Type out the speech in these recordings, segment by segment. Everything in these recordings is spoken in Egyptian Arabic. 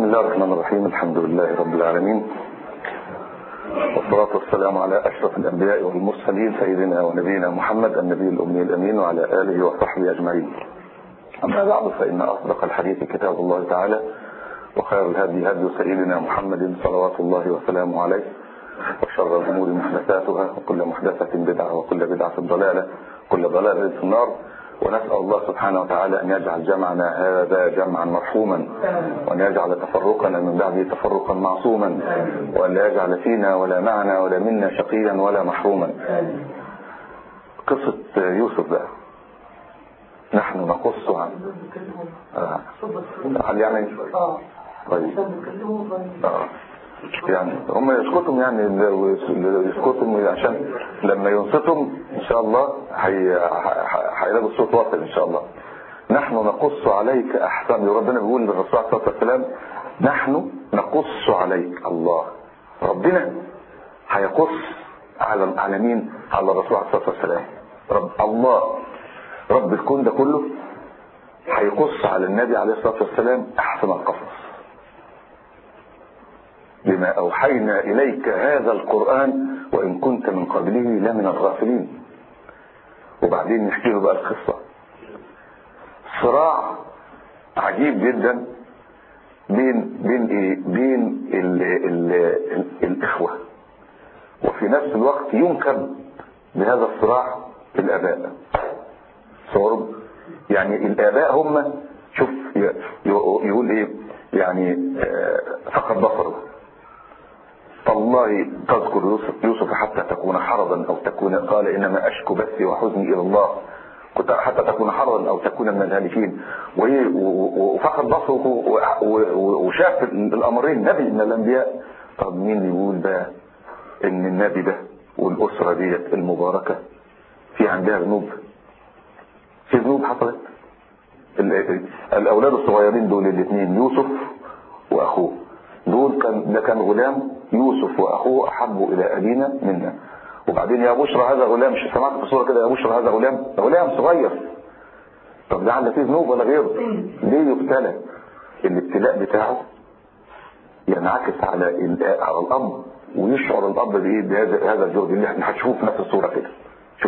الله الرحمن الرحيم الحمد لله رب العالمين والصلاة والسلام على أشرف الأنبياء والمرسلين سيدنا ونبينا محمد النبي الأمي الأمين وعلى آله وصحبه أجمعين أما بعد فإن أصدق الحديث كتاب الله تعالى وخير الهدي هدي سيدنا محمد صلوات الله وسلامه عليه وشر الأمور محدثاتها وكل محدثة بدعة وكل بدعة ضلالة كل ضلالة في النار ونسأل الله سبحانه وتعالى أن يجعل جمعنا هذا جمعا مرحوما وأن يجعل تفرقنا من بعده تفرقا معصوما وأن لا يجعل فينا ولا معنا ولا منا شقيا ولا محروما قصة يوسف بقى نحن نقص عن آه. هل يعني طيب آه. يعني هم يسكتهم يعني يسكتهم عشان لما ينصتهم ان شاء الله هيلاقوا الصوت واصل ان شاء الله نحن نقص عليك احسن ربنا بيقول للرسول عليه الصلاه والسلام نحن نقص عليك الله ربنا هيقص على على مين على الرسول عليه الصلاه والسلام رب الله رب الكون ده كله هيقص على النبي عليه الصلاه والسلام احسن القصص بما أوحينا إليك هذا القرآن وإن كنت من قبله لمن الغافلين وبعدين نحكي له بقى القصة صراع عجيب جدا بين بين ايه بين ال ال ال الإخوة وفي نفس الوقت ينكب بهذا الصراع الآباء صوروا يعني الآباء هم شوف يقول ايه يعني فقد بصروا تالله تذكر يوسف, يوسف حتى تكون حرضا أو تكون قال إنما أشكو بثي وحزني إلى الله كنت حتى تكون حرضا أو تكون من الهالكين وفقد بصره وشاف الأمرين نبي من الأنبياء طب مين يقول بقى إن النبي ده والأسرة ديت المباركة في عندها ذنوب في ذنوب حصلت الأولاد الصغيرين دول الاثنين يوسف وأخوه دول كان ده كان غلام يوسف واخوه احبوا الى ابينا منا وبعدين يا بشرى هذا غلام مش سمعت في الصوره كده يا بشرى هذا غلام غلام صغير طب ده عنده فيه ذنوب ولا غيره ليه يبتلى الابتلاء بتاعه ينعكس على على الاب ويشعر الاب بايه بهذا هذا الجهد اللي احنا هنشوفه في نفس الصوره كده شوف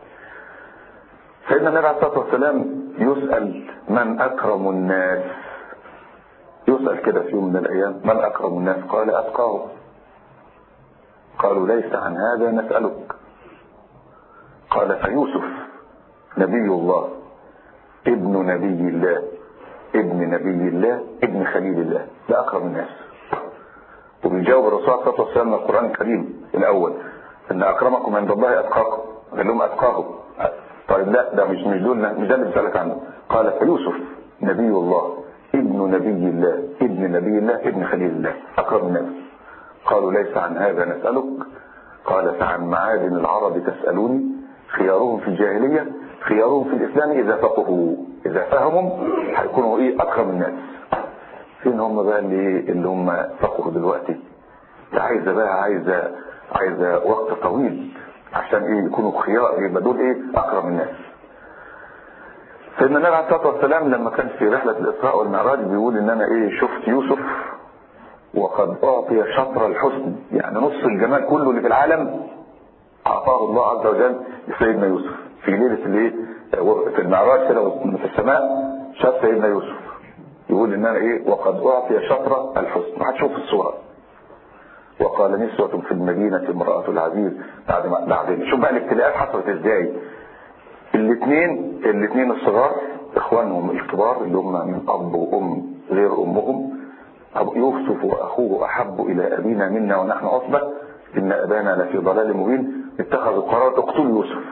سيدنا النبي عليه الصلاه والسلام يسال من اكرم الناس يسأل كده في يوم من الأيام من أكرم الناس قال أتقاه قالوا ليس عن هذا نسألك قال فيوسف نبي الله ابن نبي الله ابن نبي الله ابن خليل الله ده أكرم الناس وبيجاوب الرسول صلى الله عليه وسلم من القرآن الكريم الأول إن أكرمكم عند الله أتقاكم قال لهم أتقاهم طيب لا ده مش مش دول مش ده اللي بيسألك عنه قال فيوسف نبي الله ابن نبي الله ابن نبي الله ابن خليل الله أقرب الناس قالوا ليس عن هذا نسألك قال فعن معادن العرب تسألوني خيارهم في الجاهلية خيارهم في الإسلام إذا فقهوا إذا فهموا هيكونوا إيه أكرم الناس فين هم بقى اللي, اللي هم فقهوا دلوقتي ده عايزة بقى عايزة عايزة وقت طويل عشان إيه يكونوا خيار يبقى دول إيه أكرم الناس سيدنا النبي عليه الصلاه والسلام لما كان في رحله الاسراء والمعراج بيقول ان انا ايه شفت يوسف وقد اعطي شطر الحسن يعني نص الجمال كله اللي في العالم اعطاه الله عز وجل لسيدنا يوسف في ليله الايه في المعراج كده في السماء شاف سيدنا يوسف يقول ان انا ايه وقد اعطي شطر الحسن هتشوف الصوره وقال نسوة في المدينة امرأة العزيز بعد ما بعد شوف بقى الابتلاءات حصلت ازاي الاثنين الاثنين الصغار اخوانهم الكبار اللي هم من اب وام غير امهم ابو يوسف واخوه احب الى ابينا منا ونحن عصبه ان ابانا لفي ضلال مبين اتخذوا قرار اقتلوا يوسف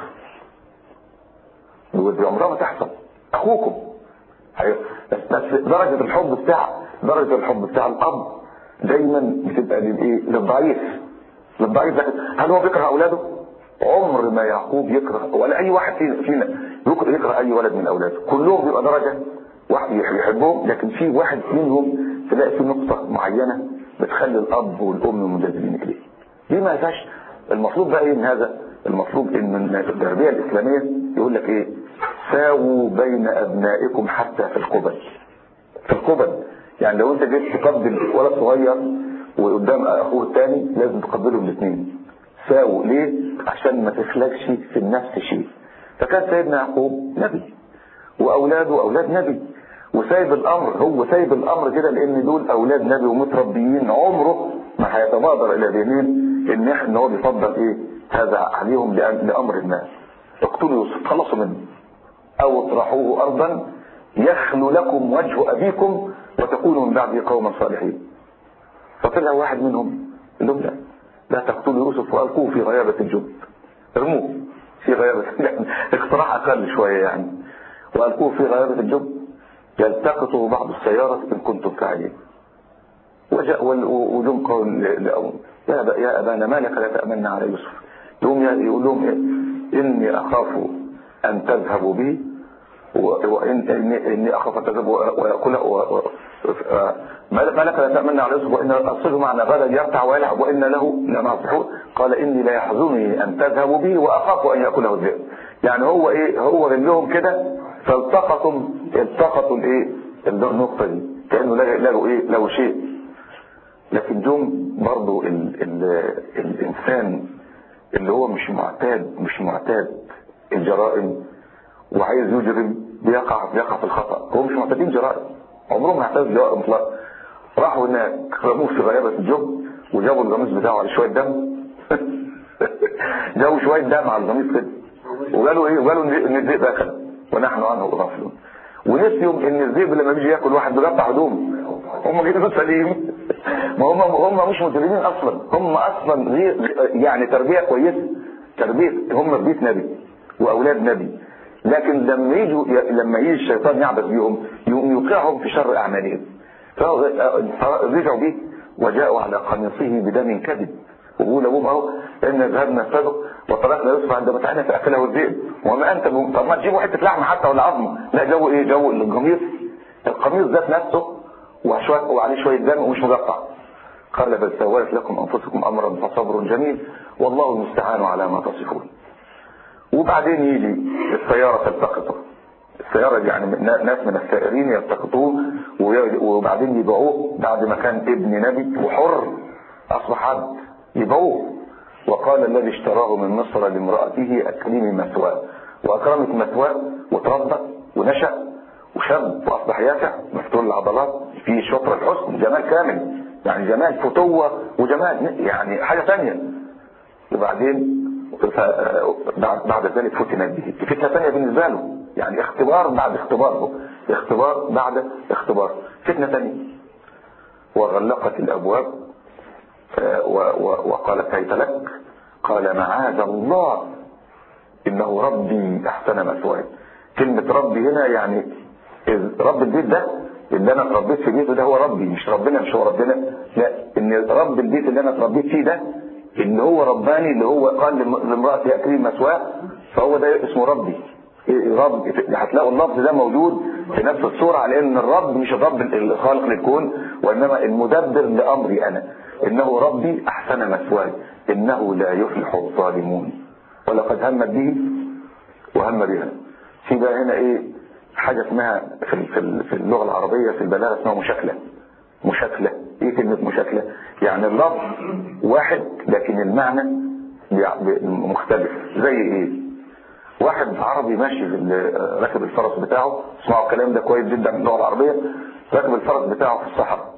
ودي عمرها ما تحصل اخوكم بس درجه الحب بتاع درجه الحب بتاع الاب دايما بتبقى للايه للضعيف للضعيف هل هو بيكره اولاده عمر ما يعقوب يكره ولا اي واحد فينا يكره اي ولد من اولاده كلهم بيبقى درجة واحد يحبهم لكن في واحد منهم تلاقي في نقطة معينة بتخلي الاب والام مجذبين اليه دي ما فيهاش المطلوب بقى ايه من هذا المطلوب ان التربية الاسلامية يقول لك ايه ساووا بين ابنائكم حتى في القبل في القبل يعني لو انت جيت تقبل ولد صغير وقدام اخوه الثاني لازم تقبلهم الاثنين ساووا ليه عشان ما تخلقش في النفس شيء فكان سيدنا يعقوب نبي واولاده اولاد نبي وسايب الامر هو سايب الامر كده لان دول اولاد نبي ومتربيين عمره ما هيتبادر الى ذهنهم ان ان هو بيفضل ايه هذا عليهم لامر ما اقتلوا يوسف خلصوا منه او اطرحوه ارضا يخلو لكم وجه ابيكم وتكونوا من بعده قوما صالحين فطلع واحد منهم قال لهم لا لا تقتلوا يوسف والقوه في غيابه الجب ارموه في غيابه اقتراح اقل شويه يعني والقوه في غيابه الجب يلتقطه بعض السيارة إن كنتم فاعلين وجاء ولهم قول لأم يا, يا أبانا ما لك لا تأمنا على يوسف يقوم يقول لهم إيه؟ إني أخاف أن تذهبوا بي وإن إني, إني أخاف أن تذهبوا ويأكل ما لك لا تأمنا على يوسف وإن أصله معنا غدا يرتع ويلعب وإن له لناصحون قال إني لا يحزنني أن تذهبوا بي وأخاف أن يأكله الذئب يعني هو إيه هو قال لهم كده فالتقطوا التقطوا الايه النقطه دي كانه لقوا ايه لقوا شيء لكن دوم برضو ال ال الانسان اللي هو مش معتاد مش معتاد الجرائم وعايز يجرم بيقع بيقع في الخطا هو مش معتادين جرائم عمرهم ما اعتادوا جرائم مطلقا راحوا هناك رموه في غيابه الجب وجابوا القميص بتاعه على شويه دم جابوا شويه دم على القميص كده وقالوا ايه وقالوا ان الذئب اكل ونحن عنه غافلون ونسيوا ان الذئب لما بيجي ياكل واحد بيقطع هدوم هم كده سليم ما هم هم مش مسلمين اصلا هم اصلا يعني تربيه كويسه تربيه هم في بيت نبي واولاد نبي لكن لما يجوا لما يجي الشيطان يعبث بيهم يوقعهم في شر اعمالهم فرجعوا به وجاءوا على قميصه بدم كذب وقول ابوهم اهو ان ذهبنا السبق وتركنا يوسف عند متعنا فاكله الذئب وما انت ب... طب ما تجيبوا حته لحمه حتى ولا عظمه لا جو ايه جو القميص القميص ذات نفسه وشويه وعليه شويه دم ومش مقطع قال بل سولت لكم انفسكم امرا فصبر جميل والله المستعان على ما تصفون وبعدين يجي السياره تلتقطه السيارة دي يعني ناس من السائرين يلتقطوه وبعدين يبيعوه بعد ما كان ابن نبي وحر اصبح عبد يبيعوه وقال الذي اشتراه من مصر لامرأته أكرمي مثواه وأكرمت مثواه وتربى ونشأ وشاب وأصبح يافع مفتول العضلات في شطر الحسن جمال كامل يعني جمال فتوة وجمال يعني حاجة ثانية وبعدين بعد بعد ذلك فتنت به فتنة ثانية بالنسبة له يعني اختبار بعد اختبار اختبار بعد اختبار فتنة ثانية وغلقت الأبواب وقالت هيت لك قال معاذ الله إنه ربي أحسن مثواي كلمة ربي هنا يعني رب البيت ده اللي أنا اتربيت في بيته ده هو ربي مش ربنا مش هو ربنا لا إن رب البيت اللي أنا اتربيت فيه ده اللي هو رباني اللي هو قال لامرأتي أكريم مثواه فهو ده اسمه ربي رب هتلاقوا اللفظ ده موجود في نفس الصورة على ان الرب مش الرب الخالق للكون وانما المدبر لامري انا انه ربي احسن مثواي انه لا يفلح الظالمون ولقد همت به وهم بها في بقى هنا ايه حاجة اسمها في في اللغة العربية في البلاغة اسمها مشاكلة مشاكلة ايه كلمة مشاكلة يعني اللفظ واحد لكن المعنى مختلف زي ايه واحد عربي ماشي راكب الفرس بتاعه اسمعوا الكلام ده كويس جدا من اللغه العربيه راكب الفرس بتاعه في الصحراء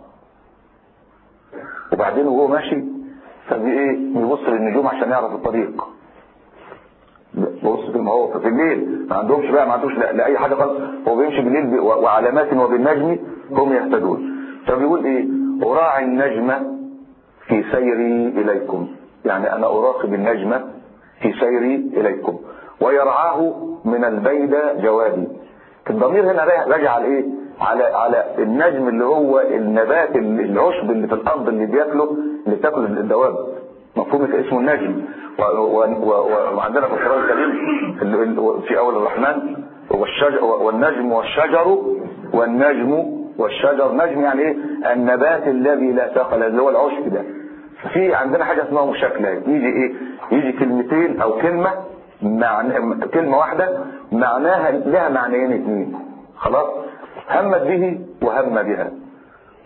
وبعدين وهو ماشي فبايه بيبص للنجوم عشان يعرف الطريق بص في ما هو في الليل ما عندهمش بقى ما عندوش لا, لا اي حاجه خالص هو بيمشي بالليل وعلامات وبالنجم هم يهتدون فبيقول ايه اراعي النجم في سيري اليكم يعني انا اراقب النجم في سيري اليكم ويرعاه من البيدة جوادي الضمير هنا راجع على ايه على على النجم اللي هو النبات العشب اللي في الارض اللي بياكله اللي بتاكل الدواب مفهوم اسمه النجم وعندنا في القران الكريم في اول الرحمن والشجر والنجم والشجر والنجم والشجر نجم يعني ايه النبات الذي لا ثقل اللي هو العشب ده في عندنا حاجه اسمها مشاكله يجي ايه يجي كلمتين او كلمه معنى كلمة واحدة معناها لها معنيين اثنين خلاص همت به وهم بها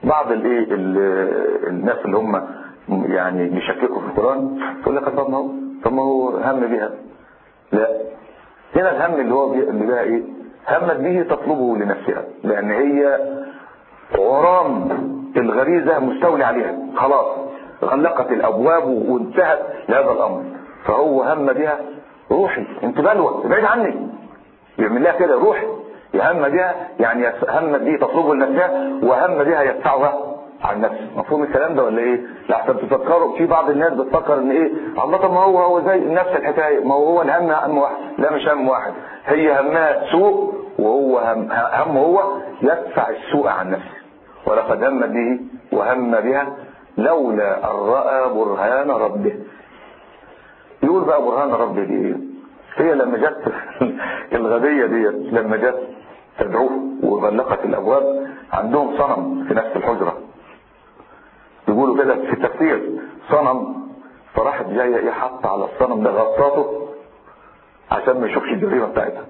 بعض الايه الناس اللي هم يعني بيشككوا في القرآن تقول لك طب ما هو طب ما هو هم بها لا هنا الهم اللي هو اللي بها ايه همت به تطلبه لنفسها لان هي غرام الغريزة مستولي عليها خلاص غلقت الابواب وانتهت لهذا الامر فهو هم بها روحي انت بلوى ابعد عني يعمل لها كده روحي يهم بها يعني هم به تطلبه لنفسها وهم بها يدفعها عن نفسه مفهوم الكلام ده ولا ايه لا عشان تفكروا في بعض الناس بتفكر ان ايه الله طب ما هو هو زي نفس الحكايه ما هو هو الهم هم واحد لا مش هم واحد هي همها سوء وهو هم, هم هو يدفع السوء عن نفسه ولقد هم به وهم بها لولا ان راى برهان ربه يقول بقى برهان ربه دي ايه هي لما جت الغبيه ديت لما جت تدعوه وغلقت الابواب عندهم صنم في نفس الحجره يقولوا كده في التفسير صنم فراحت جايه ايه حاطه على الصنم ده غطاته عشان ما يشوفش الجريمه بتاعتها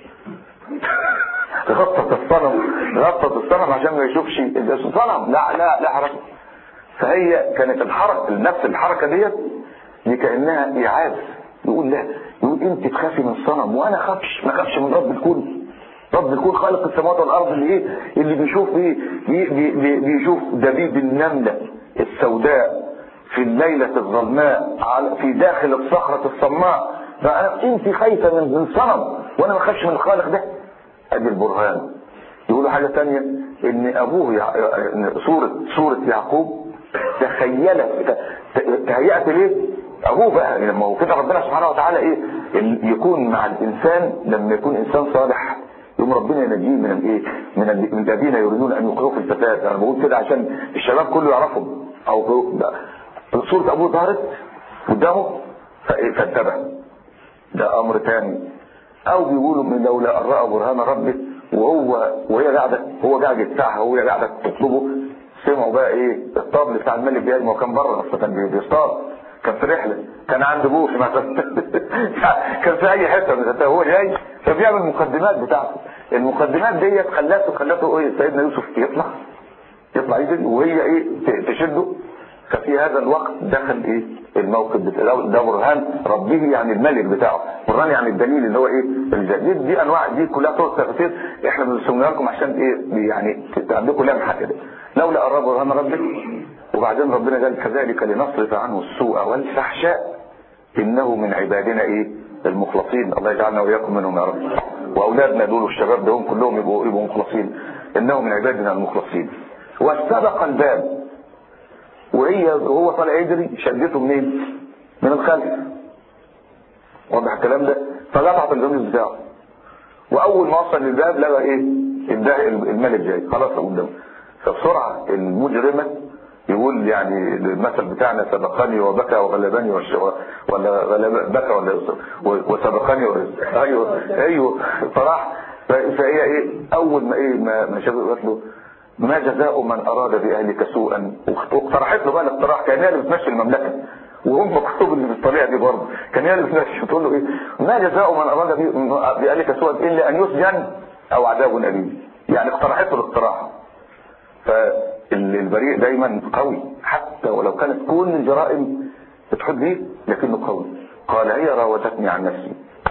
غطت الصنم غطت الصنم عشان ما يشوفش الصنم لا لا لا حركه فهي كانت الحركه نفس الحركه ديت دي كانها ايعاز يقول لا يقول انت تخافي من الصنم وانا خافش ما خافش من رب الكون رب الكون خالق السماوات والارض اللي ايه اللي بيشوف ايه بي بي بيشوف دبيب النمله السوداء في الليلة الظلماء في داخل الصخرة الصماء فأنا انت خايفة من من صنم وانا ما خافش من الخالق ده ادي البرهان يقولوا حاجة تانية ان ابوه يع... سورة سورة يعقوب تخيلت تهيأت ليه ابوه بقى لما هو كده ربنا سبحانه وتعالى ايه يكون مع الانسان لما يكون انسان صالح يوم ربنا ينجيه من الايه من ال- من الذين يريدون ان يوقعوا في الفساد انا بقول كده عشان الشباب كله يعرفهم او صورة ابوه ظهرت قدامه فايه فانتبه ده امر تاني او بيقولوا من لولا ان راى برهان ربه وهو وهي قاعده هو قاعد يدفعها وهي قاعده تطلبه سمعوا بقى ايه الطبل بتاع الملك جاي ما هو كان بره اصلا كان بيصطاد كان في رحله كان عند ابوه مثلا كان في اي حته من هو جاي فبيعمل المقدمات بتاعته المقدمات ديت خلته خلته ايه سيدنا يوسف يطلع يطلع يجري وهي ايه تشده ففي هذا الوقت دخل ايه الموقف بتاعه ده برهان ربه يعني الملك بتاعه برهان يعني الدليل اللي هو ايه الجديد دي انواع دي كلها طرق تفسير احنا بنسميها لكم عشان ايه يعني عندكم لمحه كده لولا قرب برهان ربك وبعدين ربنا قال كذلك لنصرف عنه السوء والفحشاء انه من عبادنا ايه المخلصين الله يجعلنا واياكم منهم يا رب واولادنا دول والشباب دول كلهم يبقوا يبقوا مخلصين انه من عبادنا المخلصين واستبق الباب وهي وهو طالع يجري شدته منين من الخلف واضح الكلام ده فقطعت القميص بتاعه واول ما وصل للباب لقى ايه الده الملك جاي خلاص قدامه فبسرعه المجرمه يقول يعني المثل بتاعنا سبقني وبكى وغلبني والش... ولا غلب بكى ولا وسبقني و... ايوه ايوه فراح فهي ايه اول ما ايه ما, ما شافه قالت له ما جزاء من اراد باهلك سوءا واقترحت له بقى الاقتراح كان هي اللي بتمشي المملكه وهم مكتوب اللي بالطريقه دي برضه كان هي اللي بتمشي تقول له ايه ما جزاء من اراد باهلك سوءا الا ان يسجن او عذاب اليم يعني اقترحت له الاقتراح فالبريء دايما قوي حتى ولو كانت كل الجرائم بتحد بيه لكنه قوي قال هي راودتني عن نفسي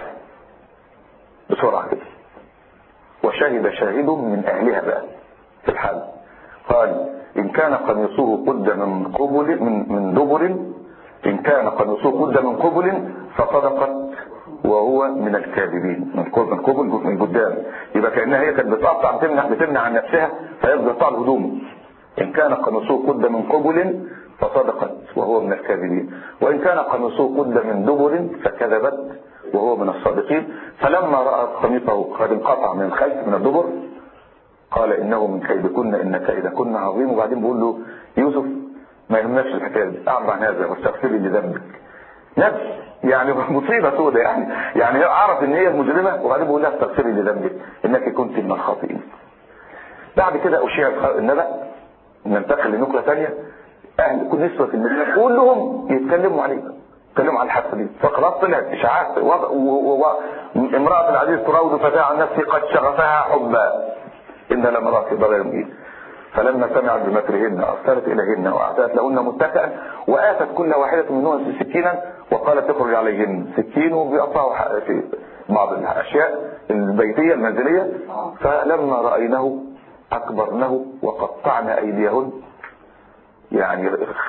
بسرعه كده وشهد شاهد من اهلها بقى في الحال قال إن كان قميصه قد من قبل من من دبر إن كان قميصه قد من قبل فصدقت وهو من الكاذبين من قبل من قبل من قدام يبقى كأنها هي كانت بتقطع بتمنع بتمنع عن نفسها فيبقى يقطع هدومه إن كان قميصه قد من قبل فصدقت وهو من الكاذبين وإن كان قميصه قد من دبر فكذبت وهو من الصادقين فلما رأت قميصه قد انقطع من الخلف من الدبر قال انه من كيدكن ان كيدكن عظيم وبعدين بيقول له يوسف ما يهمناش الحكايه دي اعرض عن هذا واستغفري لذنبك نفس يعني مصيبه سوداء يعني يعني هي عرف ان هي المجرمه وبعدين بيقول لها استغفري لذنبك انك كنت من الخاطئين بعد كده اشيع النبأ ننتقل لنقله ثانيه اهل كل نسوه في المدينه كلهم يتكلموا عليه يتكلموا على الحادثه دي فخلاص طلعت اشاعات امراه العزيز تراود فتاه عن نفسه قد شغفها حبا ان لامرأة ضغير مبين فلما سمعت بمكرهن أرسلت إليهن وأعتدت لهن متكئا وآتت كل واحدة منهن سكينا وقالت تخرج عليهن سكين وبيقطعوا في بعض الأشياء البيتية المنزلية فلما رأينه أكبرنه وقطعن أيديهن يعني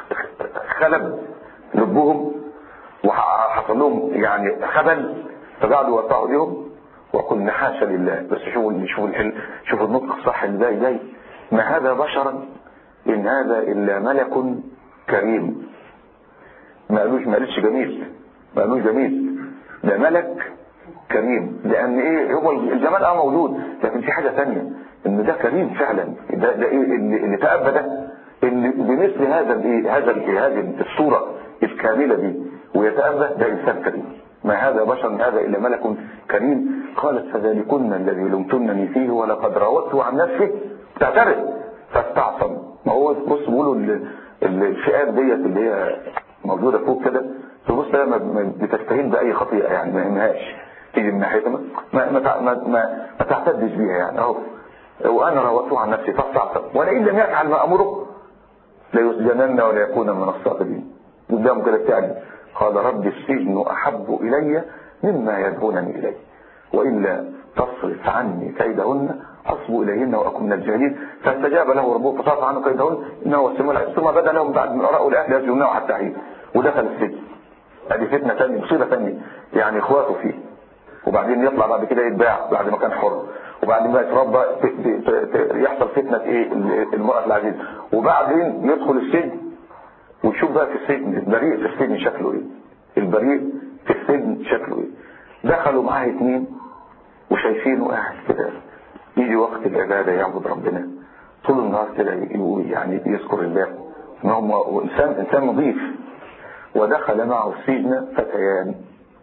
خلب لبهم وحصل لهم يعني خبل فقعدوا يقطعوا ايديهم وقلنا حاشا لله بس شوفوا شوفوا شوفوا النطق الصح ازاي جاي ما هذا بشرا ان هذا الا ملك كريم ما قالوش ما قالش جميل ما قالوش جميل ده ملك كريم لان ايه هو الجمال اه موجود لكن في حاجه ثانيه ان ده كريم فعلا ده, ده ايه اللي, اللي تأبى ده ان بمثل هذا الايه هذا الايه هذه الصوره الكامله دي ويتأبى ده انسان كريم ما هذا بشر هذا الا ملك كريم قالت فذلكن الذي لمتنني فيه ولقد راودته عن نفسه تعترف فاستعصم ما هو بص بيقولوا الفئات ديت اللي هي موجوده فوق كده تبص ما بتستهين باي خطيئه يعني ما يهمهاش تيجي من ناحيتها ما ما ما, ما, ما, ما تعتدش بيها يعني اهو وانا راودته عن نفسي فاستعصم ولئن لم يفعل ما امره ليسجنن ولا يكون من الصاغرين قدامه كده بتاعي قال رب السجن احب الي مما يدعونني اليه والا تصرف عني كيدهن اصب اليهن واكون من الجاهلين فاستجاب له ربه فصرف عنه كيدهن انه هو السميع العليم ثم بدا لهم بعد من اراء الاهل يسجنونه حتى حين ودخل السجن هذه فتنه ثانيه مصيبه ثانيه يعني اخواته فيه وبعدين يطلع بعد كده يتباع بعد ما كان حر وبعدين بقى يتربى يحصل فتنة ايه المرأة العزيز وبعدين يدخل السجن ويشوف بقى في السجن البريء في السجن شكله ايه البريء في السجن شكله ايه دخلوا معاه اثنين وشايفينه قاعد كده يجي وقت العبادة يعبد ربنا طول النهار كده يعني يذكر الله ان هو انسان انسان نظيف ودخل معه السجن فتيان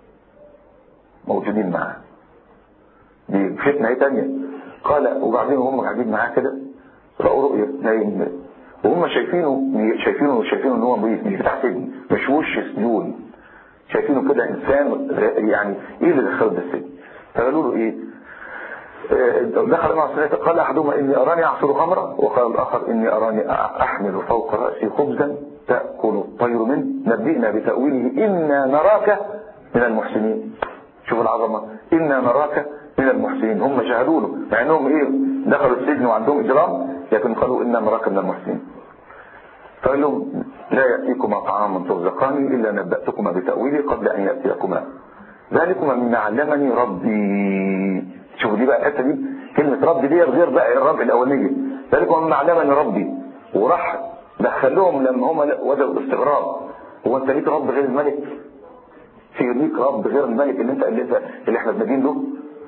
موجودين معاه دي فتنة ايه تانية قال وبعدين هم قاعدين معاه كده رأوا رؤية نايم وهم شايفينه شايفينه شايفينه ان هو نظيف مش بتاع سجن مش وش سجون شايفينه كده انسان يعني ايه اللي دخله ده السجن فقالوا له ايه دخل مع الثلاثة قال احدهما اني اراني اعصر خمرا وقال الاخر اني اراني احمل فوق راسي خبزا تاكل الطير منه نبئنا بتاويله انا نراك من المحسنين شوف العظمه انا نراك من المحسنين هم شهدوا له مع انهم ايه دخلوا السجن وعندهم اجرام لكن قالوا انا نراك من المحسنين فقال لهم لا يأتيكما طعام ترزقاني إلا نبأتكما بتأويله قبل أن يأتيكما ذلكما مما علمني ربي شوفوا دي بقى الحته دي كلمة ربي دي غير بقى الرب الأولية ذلكما مما علمني ربي وراح دخلهم لما هم وجدوا الاستغراب هو انت ليك رب غير الملك في ليك رب غير الملك اللي انت اللي, انت اللي احنا بنادين له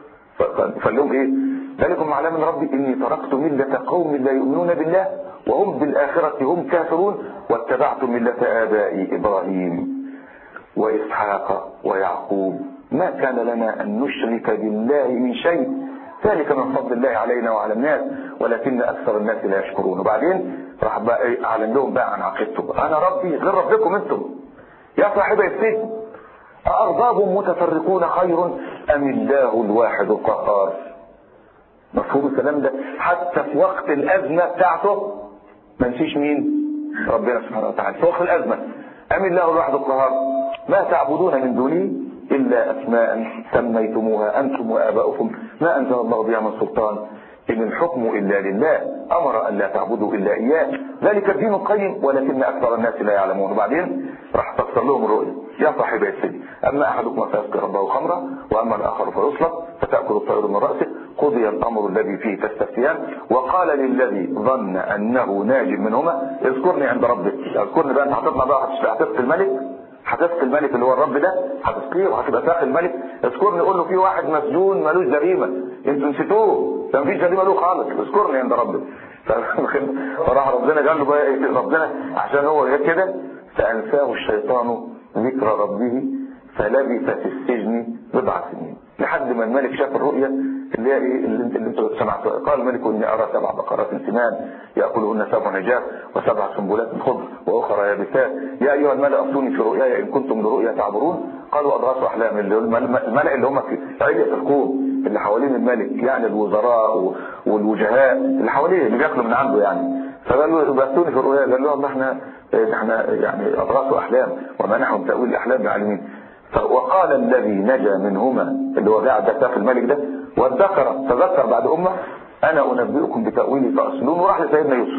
فقال لهم ايه ذلكم على من ربي اني تركت ملة قوم لا يؤمنون بالله وهم بالآخرة هم كافرون واتبعت ملة آبائي إبراهيم وإسحاق ويعقوب ما كان لنا أن نشرك بالله من شيء ذلك من فضل الله علينا وعلى الناس ولكن أكثر الناس لا يشكرون وبعدين راح بقى أعلن لهم بقى عن عقيدته أنا ربي غير ربكم أنتم يا صاحبي السجن أأرباب متفرقون خير أم الله الواحد القهار مفهوم الكلام ده حتى في وقت الأزمة بتاعته ما نسيش مين ربنا سبحانه وتعالى في وقت الأزمة أم الله الواحد القهار ما تعبدون من دونه إلا أسماء سميتموها أنتم وآباؤكم ما أنزل الله بها من سلطان إن الحكم إلا لله أمر أن لا تعبدوا إلا إياه ذلك الدين القيم ولكن أكثر الناس لا يعلمون وبعدين راح تفسر لهم الرؤيا يا صاحبي السجن أما أحدكم فيسقي ربه خمرا وأما الآخر فيصلب فتأكل الطير من رأسه قضي الأمر الذي فيه تستفتيان وقال للذي ظن أنه ناج منهما اذكرني عند ربك اذكرني بقى أنت هتطلع بقى هتسقي الملك هتسقي الملك اللي هو الرب ده هتسقيه وهتبقى ساقي الملك اذكرني قول له في واحد مسجون ملوش جريمه انتوا نسيتوه ده مفيش جريمه له خالص اذكرني عند ربك فراح ربنا قال له بقى ربنا عشان هو كده فانساه الشيطان ذكر ربه فلبث في السجن بضع سنين لحد ما الملك شاف الرؤيا اللي هي ايه اللي انت اللي انت سمعتها قال الملك اني ارى سبع بقرات سمان ياكلهن سبع نجاف وسبع سنبلات خضر واخرى يابسات يا ايها الملأ افتوني في رؤياي ان كنتم لرؤيا تعبرون قالوا اضغاث احلام اللي الملأ اللي هم في علية الكون اللي حوالين الملك يعني الوزراء والوجهاء اللي حواليه اللي بياكلوا من عنده يعني فقال له بأتوني في الرؤيا قال لهم احنا احنا يعني اضغاث احلام وما نحن تأويل الاحلام بعالمين وقال الذي نجا منهما اللي هو قاعد ده في الملك ده وادكر تذكر بعد امه انا انبئكم بتأويله فاصلون وراح لسيدنا يوسف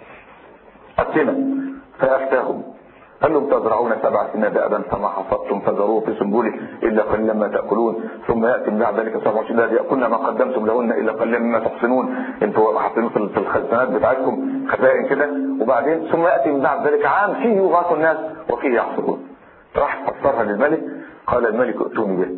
قتنا فافتاهم قال لهم تزرعون سبع سنين دابا فما حصدتم فذروه في سنبوله الا قليلا ما تاكلون ثم ياتي من بعد ذلك سبع سنين ياكلن ما قدمتم لهن الا قليلا مما تحصنون انتوا حاطين في الخزانات بتاعتكم خزائن كده وبعدين ثم ياتي من بعد ذلك عام فيه يغاث الناس وفيه يحصدون راح فسرها للملك قال الملك ائتوني به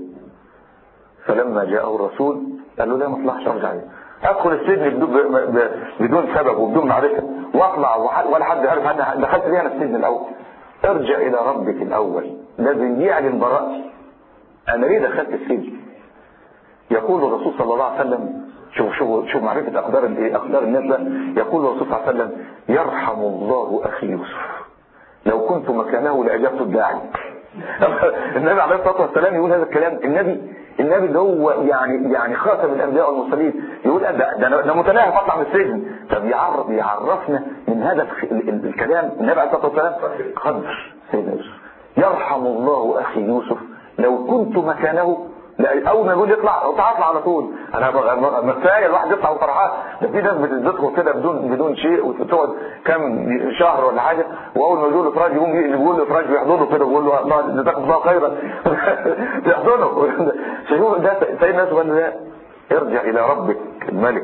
فلما جاءه الرسول قال له لا ما اطلعش ارجع ادخل السجن بدون سبب وبدون معرفه واطلع ولا حد عارف انا دخلت ليه انا السجن الاول ارجع الى ربك الاول لازم يعلن براءتي انا ليه دخلت السجن يقول الرسول صلى الله عليه وسلم شوف شوف شوف معرفه اقدار الايه اقدار الناس ده يقول الرسول صلى الله عليه وسلم يرحم الله اخي يوسف لو كنت مكانه لاجبت الداعي النبي عليه الصلاه والسلام يقول هذا الكلام النبي النبي اللي هو يعني يعني خاتم الانبياء والمرسلين يقول ده ده, ده متناهي اطلع من السجن طب يعرف يعرفنا من هذا الكلام النبي عليه الصلاه والسلام قدر سيدنا يوسف يرحم الله اخي يوسف لو كنت مكانه اول ما يقول يطلع اطلع اطلع على طول انا كفايه الواحد يطلع وفرحان ده في ناس بتدخل كده بدون بدون شيء وتقعد كام شهر ولا حاجه واول ما يقول افراج يقوم يقول له افراج بيحضنه كده ويقول له الله جزاك الله خيرا يحضنه شوفوا ده سيدنا يوسف قال لا ارجع الى ربك الملك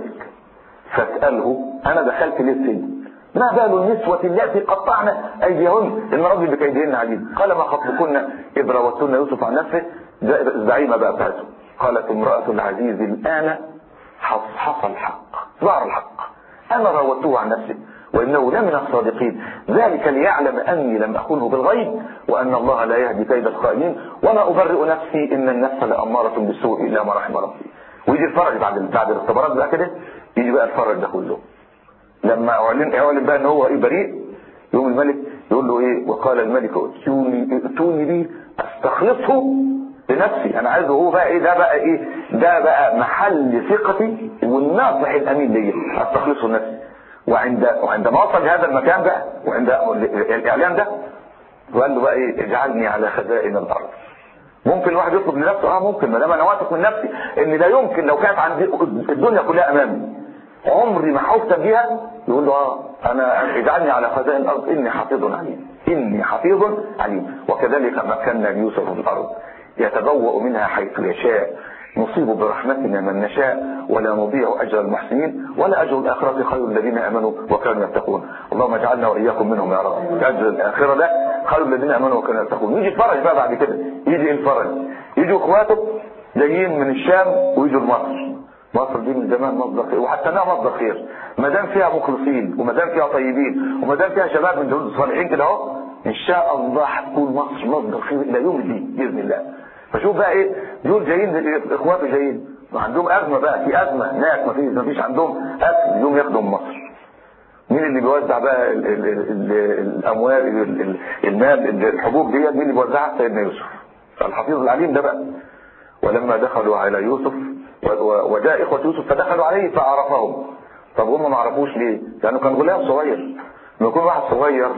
فاساله انا دخلت ليه السجن ما بال النسوة التي قطعن أيديهن إن ربي بكيدهن عليم قال ما خطبكن إذ راوتن يوسف عن نفسه الزعيمة بقى بتاعته قالت امرأة العزيز الآن حصل الحق ظهر الحق أنا راودته عن نفسه وإنه لمن الصادقين ذلك ليعلم أني لم أخنه بالغيب وأن الله لا يهدي كيد الخائنين وما أبرئ نفسي إن النفس لأمارة بالسوء إلا ما رحم ربي ويجي الفرج بعد بعد الاختبارات بقى كده يجي بقى الفرج ده كله لما اعلن اعلن بقى ان هو ايه بريء يوم الملك يقول له ايه وقال الملك ائتوني ائتوني بي استخلصه لنفسي انا عايزه هو بقى ايه ده بقى ايه ده بقى محل ثقتي والناصح الامين ليا استخلصه لنفسي وعند وعندما وصل لهذا المكان بقى وعند الاعلان ده وقال له بقى ايه اجعلني على خزائن الارض ممكن الواحد يطلب لنفسه اه ممكن ما دام انا واثق من نفسي ان لا يمكن لو كانت عندي الدنيا كلها امامي عمري ما حفت بيها يقول له اه انا اجعلني على خزائن الارض اني حفيظ عليم اني حفيظ عليم وكذلك مكنا ليوسف في الارض يتبوأ منها حيث يشاء نصيب برحمتنا من نشاء ولا نضيع اجر المحسنين ولا اجر الاخره خير الذين امنوا وكانوا يتقون اللهم اجعلنا واياكم منهم يا رب اجر الاخره ده خير الذين امنوا وكانوا يتقون يجي الفرج بقى بعد كده يجي الفرج يجوا اخواته جايين من الشام ويجوا لمصر مصر دي من زمان مصدر خير وحتى انها مصدر خير ما دام فيها مخلصين وما دام فيها طيبين وما دام فيها شباب من دول الصالحين كده اهو ان شاء الله هتكون مصر مصدر خير الى يوم الدين باذن الله فشوف بقى ايه دول جايين اخواته جايين وعندهم ازمه بقى في ازمه هناك ما فيش ما فيش عندهم اكل يوم ياخدوا من مصر مين اللي بيوزع بقى ال ال ال الاموال ال المال الحبوب ديت مين اللي بيوزعها سيدنا يوسف الحفيظ العليم ده بقى ولما دخلوا على يوسف وجاء إخوة يوسف فدخلوا عليه فعرفهم طب هم ما عرفوش ليه لأنه كان غلام صغير لما يكون واحد صغير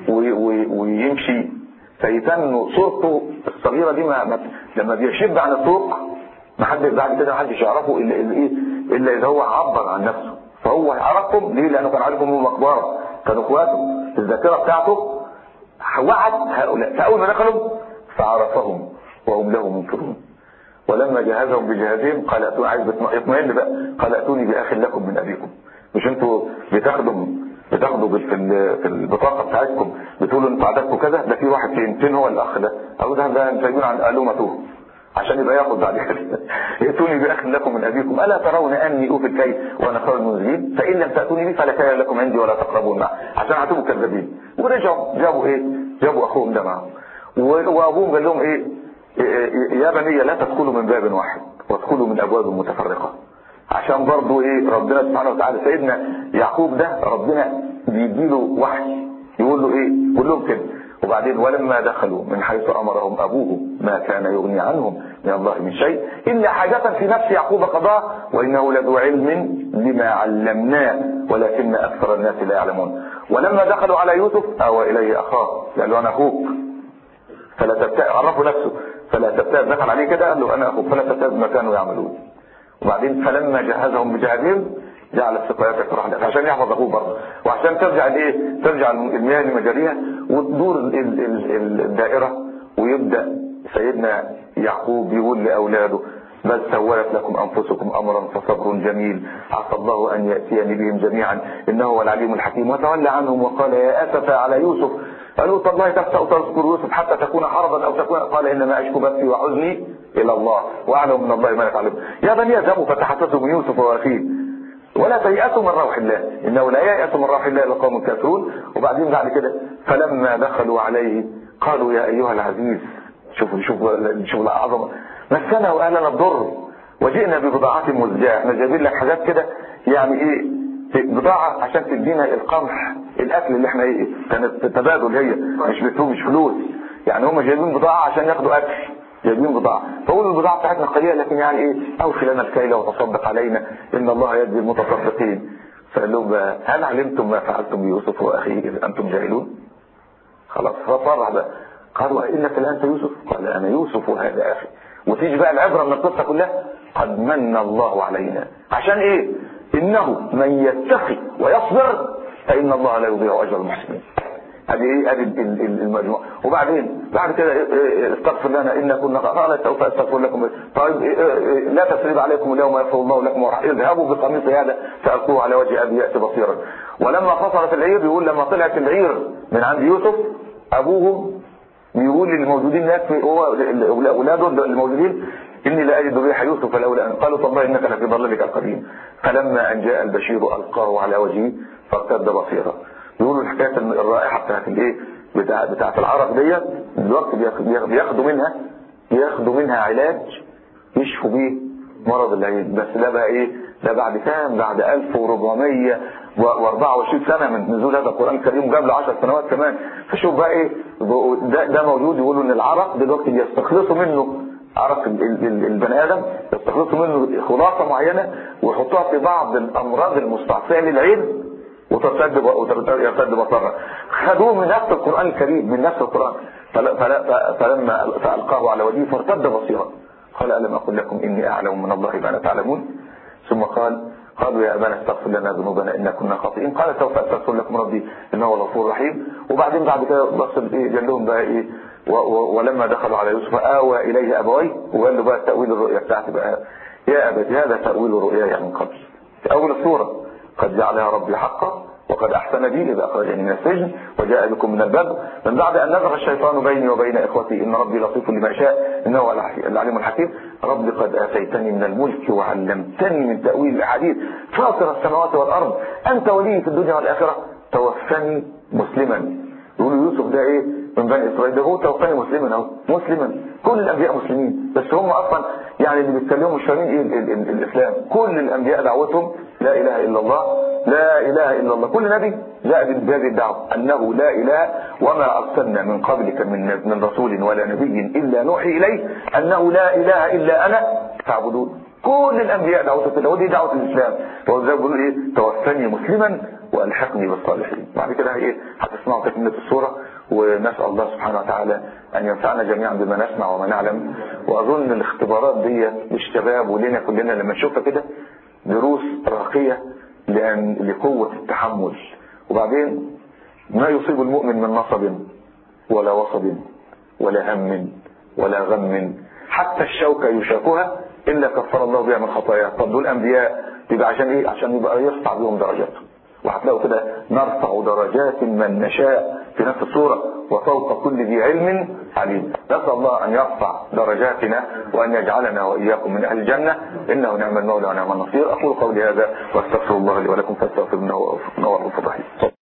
ويمشي فيتن صورته الصغيرة دي ما ما لما بيشب عن الطرق ما حد بعد كده ما حدش يعرفه إلا إلا, إيه إلا إذا هو عبر عن نفسه فهو عرفهم ليه لأنه كان عارفهم هم مقبرة كانوا إخواته الذاكرة بتاعته وعد هؤلاء فأول ما دخلوا فعرفهم وهم له منكرون ولما جهزهم بجهازهم قال اتوني عايز اطمئن بقى قال اتوني باخ لكم من ابيكم مش انتوا بتاخدوا بتاخدوا في في البطاقه بتاعتكم بتقولوا انتوا عددكم كذا ده في واحد فين فين هو الاخ ده او ده ده سايبين عن الومته عشان يبقى ياخد بعد كده ائتوني باخ لكم من ابيكم الا ترون اني اوفي الكيل وانا خير المنزلين فان لم تاتوني بي فلا كيل لكم عندي ولا تقربون معه عشان هتبقوا كذابين ورجعوا جابوا ايه جابوا اخوهم ده معهم وابوهم قال لهم ايه يا بني لا تدخلوا من باب واحد وادخلوا من ابواب متفرقة عشان برضو ايه ربنا سبحانه وتعالى سيدنا يعقوب ده ربنا بيديله وحي يقول له ايه يقول لهم كده وبعدين ولما دخلوا من حيث أمرهم أبوه ما كان يغني عنهم من الله من شيء إلا حاجة في نفس يعقوب قضاء وإنه لذو علم لما علمناه ولكن أكثر الناس لا يعلمون ولما دخلوا على يوسف أوى إليه أخاه قال له أنا أخوك فلا تبتئ عرفوا نفسه فلا تبتئ دخل عليه كده قال له أنا أخوك فلا تبتئ ما كانوا يعملون وبعدين فلما جهزهم بجهازهم جعل السقايات يفتح لك عشان يحفظ اخوه برضه وعشان ترجع الايه ترجع المياه لمجاريها وتدور الدائره ويبدا سيدنا يعقوب يقول لاولاده بل سولت لكم انفسكم امرا فصبر جميل عسى الله ان ياتيني بهم جميعا انه هو العليم الحكيم وتولى عنهم وقال يا اسف على يوسف قالوا تالله تفتأ تذكر يوسف حتى تكون حربا او تكون قال انما اشكو بثي وحزني الى الله واعلم من الله ما يفعل يا بني يذهبوا فتحسسوا من يوسف واخيه ولا تيأسوا من روح الله إنه لا ييأس من روح الله إلا القوم الكافرون وبعدين بعد كده فلما دخلوا عليه قالوا يا أيها العزيز شوفوا شوفوا شوفوا العظمة مسنا وأهلنا الضر وجئنا ببضاعات مزجاة احنا جايبين لك حاجات كده يعني ايه بضاعة عشان تدينا القمح الاكل اللي احنا ايه كانت تبادل هي مش مش فلوس يعني هم جايبين بضاعة عشان ياخدوا اكل جايبين بضاعة فقول البضاعة بتاعتنا قليلة لكن يعني ايه اوفي لنا الكيل وتصدق علينا ان الله يجزي المتصدقين فقال لهم هل علمتم ما فعلتم بيوسف واخيه اذ انتم جاهلون خلاص فصرح بقى قالوا انك لانت يوسف قال انا يوسف وهذا اخي وتيجي بقى العبرة من القصة كلها قد من الله علينا عشان ايه انه من يتقي ويصبر فان الله لا يضيع اجر المحسنين هذه ايه هذه المجموعه وبعدين بعد كده استغفر لنا ان كنا قال سوف استغفر لكم طيب لا تسريب عليكم اليوم يغفر الله لكم اذهبوا بقميص هذا فالقوه على وجه ابي ياتي بصيرا ولما فصلت العير يقول لما طلعت العير من عند يوسف ابوهم بيقول للموجودين هناك هو اولاده الموجودين اني لا اجد ريح يوسف لولا ان قالوا والله انك لفي ضلالك القديم فلما ان جاء البشير القاه على وجهه فارتد بصيرا يقولوا الحكايه الرائحه بتاعت الايه بتاع بتاعت العرق ديت دلوقتي بياخدوا منها بياخدوا منها علاج يشفوا بيه مرض العين بس ده بقى ايه ده بعد كام بعد 1424 سنه من نزول هذا القران الكريم قبل 10 سنوات كمان فشوف بقى ايه ده, ده موجود يقولوا ان العرق دلوقتي بيستخلصوا منه عرق البني ادم يستخلصوا منه خلاصه معينه ويحطوها في بعض الامراض المستعصيه للعين وترتد ويرتد بصرها خدوه من نفس القرآن الكريم من نفس القرآن فلما فألقاه على وجهه فارتد بصيرا قال ألم أقل لكم إني أعلم من الله ما لا تعلمون ثم قال قالوا يا أبانا استغفر لنا ذنوبنا إنا كنا خاطئين قال سوف أستغفر لكم ربي إنه هو الغفور الرحيم وبعدين بعد كده بص إيه قال لهم بقى إيه ولما دخلوا على يوسف آوى إليه أبويه وقال له بقى تأويل الرؤيا بتاعتي بقى يا أبت هذا تأويل رؤياي من قبل في أول السورة قد جعلها ربي حقا وقد أحسن بي إذا أخرجني من السجن وجاء بكم من الباب من بعد أن نزغ الشيطان بيني وبين إخوتي إن ربي لطيف لما شاء إنه هو العليم الحكيم رب قد آتيتني من الملك وعلمتني من تأويل الأحاديث فاطر السماوات والأرض أنت ولي في الدنيا والآخرة توفني مسلما يقولوا يوسف ده إيه من بني إسرائيل ده هو توفني مسلما أهو مسلما كل الأنبياء مسلمين بس هم أصلا يعني اللي بيتكلموا مش فاهمين إيه ال ال ال الإسلام كل الأنبياء دعوتهم لا إله إلا الله لا إله إلا الله كل نبي جاء بهذه الدعوة أنه لا إله وما أرسلنا من قبلك من من رسول ولا نبي إلا نوحي إليه أنه لا إله إلا أنا تعبدون كل الأنبياء دعوة الله ودي دعوة الإسلام وهو زي بيقولوا إيه توفني مسلما وألحقني بالصالحين بعد كده إيه هتسمعوا تكملة الصورة ونسأل الله سبحانه وتعالى أن ينفعنا جميعا بما نسمع وما نعلم وأظن الاختبارات دي للشباب ولنا كلنا لما نشوفها كده دروس راقية لأن لقوة التحمل وبعدين ما يصيب المؤمن من نصب ولا وصب ولا هم ولا غم حتى الشوكة يشاكها إلا كفر الله بها من خطاياه طب دول أنبياء يبقى عشان إيه عشان يبقى يرفع بهم درجاتهم وهتلاقوا كده نرفع درجات من نشاء في نفس الصورة وفوق كل ذي علم عليم نسأل الله أن يرفع درجاتنا وأن يجعلنا وإياكم من أهل الجنة إنه نعم المولى ونعم النصير أقول قولي هذا واستغفر الله لي ولكم فاستغفر منه وهو الغفور الرحيم